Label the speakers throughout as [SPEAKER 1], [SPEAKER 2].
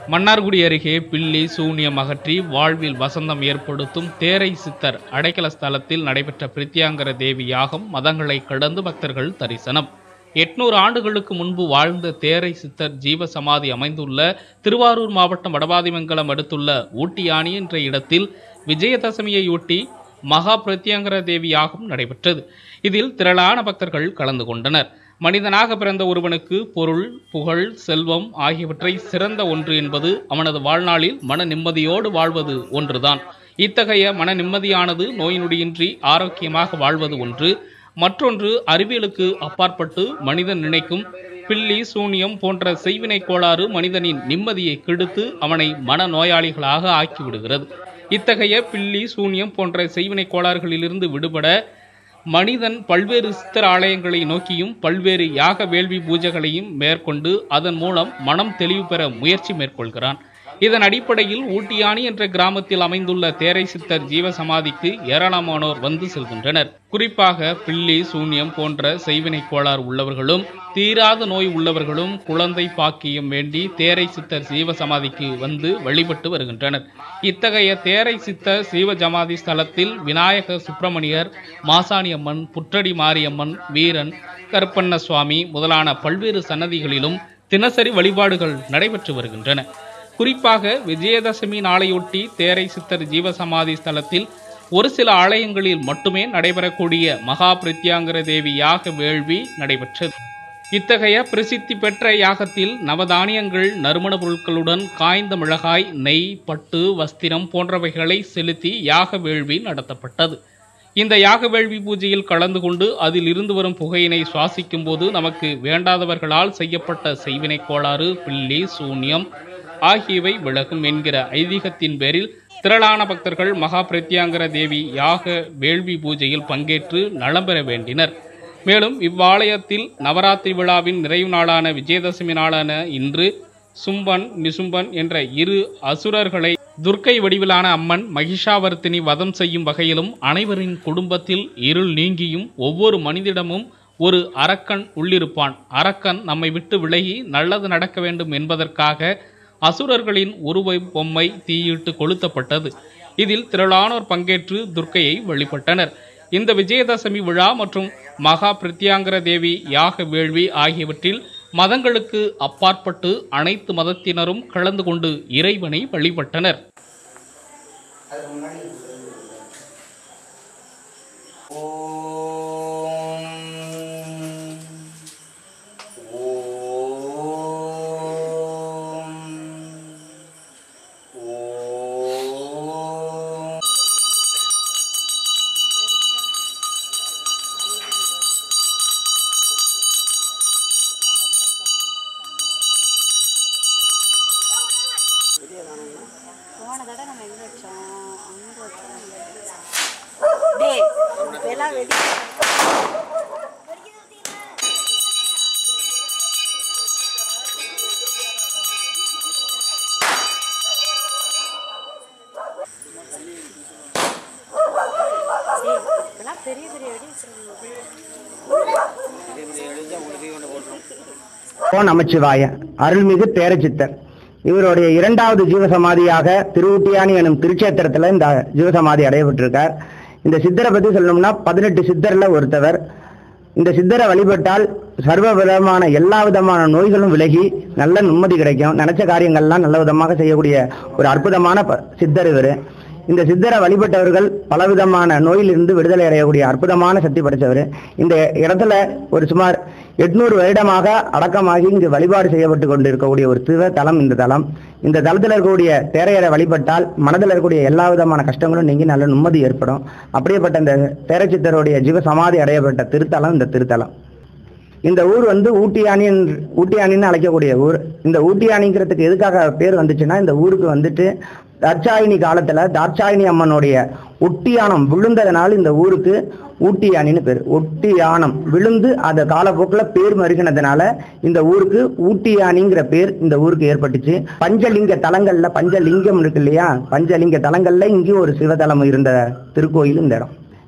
[SPEAKER 1] மன்னார்குடி அருகே பில்லி சூனியம் அகற்றி வாழ்வில் வசந்தம் ஏற்படுத்தும் தேரை சித்தர் அடைக்கல ஸ்தலத்தில் நடைபெற்ற பிரித்தியாங்கர தேவி யாகம் மதங்களை கடந்து பக்தர்கள் தரிசனம் எட்நூறு ஆண்டுகளுக்கு முன்பு வாழ்ந்த தேரை சித்தர் ஜீவ சமாதி அமைந்துள்ள திருவாரூர் மாவட்டம் வடபாதிமங்கலம் அடுத்துள்ள ஊட்டியானி என்ற இடத்தில் விஜயதசமியையொட்டி மகா பிரத்யங்கர தேவி யாகம் நடைபெற்றது இதில் திரளான பக்தர்கள் கலந்து கொண்டனர் மனிதனாக பிறந்த ஒருவனுக்கு பொருள் புகழ் செல்வம் ஆகியவற்றை சிறந்த ஒன்று என்பது அவனது வாழ்நாளில் மன நிம்மதியோடு வாழ்வது ஒன்றுதான் இத்தகைய மன நிம்மதியானது நோய் நொடியின்றி ஆரோக்கியமாக வாழ்வது ஒன்று மற்றொன்று அறிவியலுக்கு அப்பாற்பட்டு மனிதன் நினைக்கும் பில்லி சூனியம் போன்ற செய்வினை கோளாறு மனிதனின் நிம்மதியை கெடுத்து அவனை மன நோயாளிகளாக ஆக்கிவிடுகிறது இத்தகைய பில்லி சூனியம் போன்ற செய்வினை கோளாறுகளிலிருந்து விடுபட மனிதன் பல்வேறு சித்தர் ஆலயங்களை நோக்கியும் பல்வேறு யாக வேள்வி பூஜைகளையும் மேற்கொண்டு அதன் மூலம் மனம் தெளிவு பெற முயற்சி மேற்கொள்கிறான் இதன் அடிப்படையில் ஊட்டியானி என்ற கிராமத்தில் அமைந்துள்ள தேரை சித்தர் ஜீவசமாதிக்கு ஏராளமானோர் வந்து செல்கின்றனர் குறிப்பாக பில்லி சூன்யம் போன்ற செய்வினை கோளாறு உள்ளவர்களும் தீராத நோய் உள்ளவர்களும் குழந்தை பாக்கியம் வேண்டி தேரை சித்தர் ஜீவசமாதிக்கு வந்து வழிபட்டு வருகின்றனர் இத்தகைய தேரை சித்தர் ஜீவஜமாதி ஸ்தலத்தில் விநாயக சுப்பிரமணியர் மாசாணி அம்மன் புற்றடி மாரியம்மன் வீரன் கருப்பண்ண சுவாமி முதலான பல்வேறு சன்னதிகளிலும் தினசரி வழிபாடுகள் நடைபெற்று வருகின்றன குறிப்பாக விஜயதசமி நாளையொட்டி தேரை சித்தர் ஜீவசமாதி ஸ்தலத்தில் ஒரு சில ஆலயங்களில் மட்டுமே நடைபெறக்கூடிய மகா பிரத்யாங்கர தேவி யாக வேள்வி நடைபெற்றது இத்தகைய பிரசித்தி பெற்ற யாகத்தில் நவதானியங்கள் நறுமண பொருட்களுடன் காய்ந்த மிளகாய் நெய் பட்டு வஸ்திரம் போன்றவைகளை செலுத்தி யாக வேள்வி நடத்தப்பட்டது இந்த யாக வேள்வி பூஜையில் கலந்து கொண்டு அதில் இருந்து வரும் புகையினை சுவாசிக்கும் போது நமக்கு வேண்டாதவர்களால் செய்யப்பட்ட செய்வினை கோளாறு பில்லி சூன்யம் ஆகியவை விலகும் என்கிற ஐதீகத்தின் பேரில் திரளான பக்தர்கள் மகா பிரத்யாங்கர தேவி யாக வேள்வி பூஜையில் பங்கேற்று நலம் பெற வேண்டினர் மேலும் இவ்வாலயத்தில் நவராத்திரி விழாவின் நிறைவு நாளான விஜயதசமி நாளான இன்று சும்பன் நிசும்பன் என்ற இரு அசுரர்களை துர்க்கை வடிவிலான அம்மன் மகிஷாவர்த்தினி வதம் செய்யும் வகையிலும் அனைவரின் குடும்பத்தில் இருள் நீங்கியும் ஒவ்வொரு மனிதிடமும் ஒரு அரக்கன் உள்ளிருப்பான் அரக்கன் நம்மை விட்டு விலகி நல்லது நடக்க வேண்டும் என்பதற்காக அசுரர்களின் உருவ பொம்மை தீயிட்டு கொளுத்தப்பட்டது இதில் திரளானோர் பங்கேற்று துர்க்கையை வழிபட்டனர் இந்த விஜயதசமி விழா மற்றும் மகா பிரத்யாங்கர தேவி யாக வேள்வி ஆகியவற்றில் மதங்களுக்கு அப்பாற்பட்டு அனைத்து மதத்தினரும் கலந்து கொண்டு இறைவனை வழிபட்டனர்
[SPEAKER 2] போன தடவை நம்ம எங்க வச்சோம் அங்க வச்சோம் டேய் இப்பெல்லாம் வெடி டேய், இப்பெல்லாம் பெரிய பெரிய வெடி வச்சிருக்காங்க
[SPEAKER 3] ஓ நமச்சிவாய அருள்மிகு தேரச்சித்தர் இவருடைய இரண்டாவது ஜீவசமாதியாக திருவுட்டியானி எனும் திருச்சேத்திரத்தில் இந்த ஜீவசமாதி அடையப்பட்டிருக்கார் இந்த சித்தரை பத்தி சொல்லணும்னா பதினெட்டு சித்தர்ல ஒருத்தவர் இந்த சித்தரை வழிபட்டால் சர்வ விதமான எல்லா விதமான நோய்களும் விலகி நல்ல நிம்மதி கிடைக்கும் நினைச்ச காரியங்கள்லாம் நல்ல விதமாக செய்யக்கூடிய ஒரு அற்புதமான ப- சித்தர் இவர் இந்த சித்தரை வழிபட்டவர்கள் பலவிதமான நோயிலிருந்து விடுதலை அடையக்கூடிய அற்புதமான சக்தி படைத்தவர் இந்த இடத்துல ஒரு சுமார் எட்நூறு வருடமாக அடக்கமாகி இங்கு வழிபாடு செய்யப்பட்டு கொண்டிருக்கக்கூடிய ஒரு சிவ தலம் இந்த தலம் இந்த தலத்தில் இருக்கக்கூடிய தேரையரை வழிபட்டால் மனதில் இருக்கக்கூடிய எல்லா விதமான கஷ்டங்களும் நீங்கி நல்ல நிம்மதி ஏற்படும் அப்படியேப்பட்ட இந்த தேரச்சித்தருடைய ஜீவ சமாதி அடையப்பட்ட திருத்தலம் இந்த திருத்தலம் இந்த ஊர் வந்து ஊட்டியானி என்று- ஊட்டியானின்னு அழைக்கக்கூடிய ஊர் இந்த ஊட்டியானிங்கிறதுக்கு எதுக்காக பேர் வந்துச்சுன்னா இந்த ஊருக்கு வந்துட்டு தற்சாயினி காலத்துல தாட்சாயினி அம்மனுடைய ஒட்டியானம் விழுந்ததனால இந்த ஊருக்கு ஊட்டியானின்னு பேர் ஒட்டியானம் விழுந்து அந்த காலப்போக்கில் பேர் மருகினதுனால இந்த ஊருக்கு ஊட்டியானிங்கிற பேர் இந்த ஊருக்கு ஏற்பட்டுச்சு பஞ்சலிங்க தலங்கள்ல பஞ்சலிங்கம் இருக்கு இல்லையா பஞ்சலிங்க தலங்கள்ல இங்கேயும் ஒரு சிவதலம் இருந்த திருக்கோயில் இந்த இடம்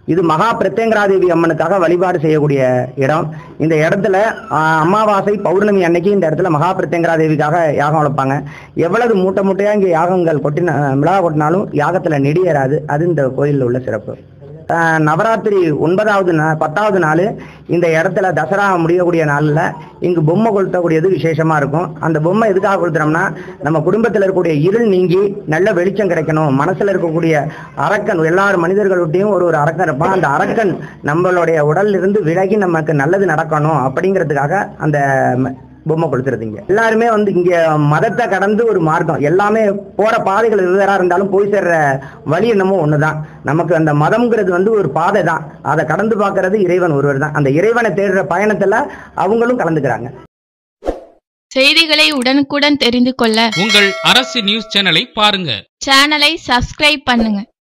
[SPEAKER 3] இது மகா பிரத்யங்கராதேவி அம்மனுக்காக வழிபாடு செய்யக்கூடிய இடம் இந்த இடத்துல ஆஹ், அமாவாசை பௌர்ணமி அன்னைக்கு இந்த இடத்துல மகா பிரத்யங்கராதேவிக்காக யாகம் வளர்ப்பாங்க எவ்வளவு மூட்டை மூட்டையா இங்கே யாகங்கள் கொட்டின விழா கொட்டினாலும் யாகத்துல நெடியேறாது அது இந்த கோயிலில் உள்ள சிறப்பு ஆஹ், நவராத்திரி ஒன்பதாவது நா பத்தாவது நாள் இந்த இடத்துல தசரா முடியக்கூடிய நாளில் இங்கு பொம்மை கொளுத்தக்கூடியது விசேஷமா இருக்கும் அந்த பொம்மை எதுக்காக கொளுத்துறோம்னா நம்ம குடும்பத்தில் இருக்கக்கூடிய இருள் நீங்கி நல்ல வெளிச்சம் கிடைக்கணும் மனசுல இருக்கக்கூடிய அரக்கன் எல்லாரும் மனிதர்கள்ட்டையும் ஒரு ஒரு அரக்கன் இருப்பான் அந்த அரக்கன் நம்மளுடைய உடல்ல இருந்து விலகி நமக்கு நல்லது நடக்கணும் அப்படிங்கிறதுக்காக அந்த ம- பொம்மை கொடுத்துருந்தீங்க எல்லாருமே வந்து இங்க மதத்தை கடந்து ஒரு மார்க்கம் எல்லாமே போற பாதைகள் வெவ்வேறா இருந்தாலும் போய் சேர்ற வழி என்னமோ ஒண்ணுதான் நமக்கு அந்த மதம்ங்கிறது வந்து ஒரு பாதை தான் அதை கடந்து பார்க்கறது இறைவன் ஒருவர் தான் அந்த இறைவனை தேடுற பயணத்துல அவங்களும் கலந்துக்கிறாங்க
[SPEAKER 4] செய்திகளை உடனுக்குடன் தெரிந்து கொள்ள
[SPEAKER 1] உங்கள் அரசு நியூஸ் சேனலை பாருங்க
[SPEAKER 4] சேனலை சப்ஸ்கிரைப் பண்ணுங்க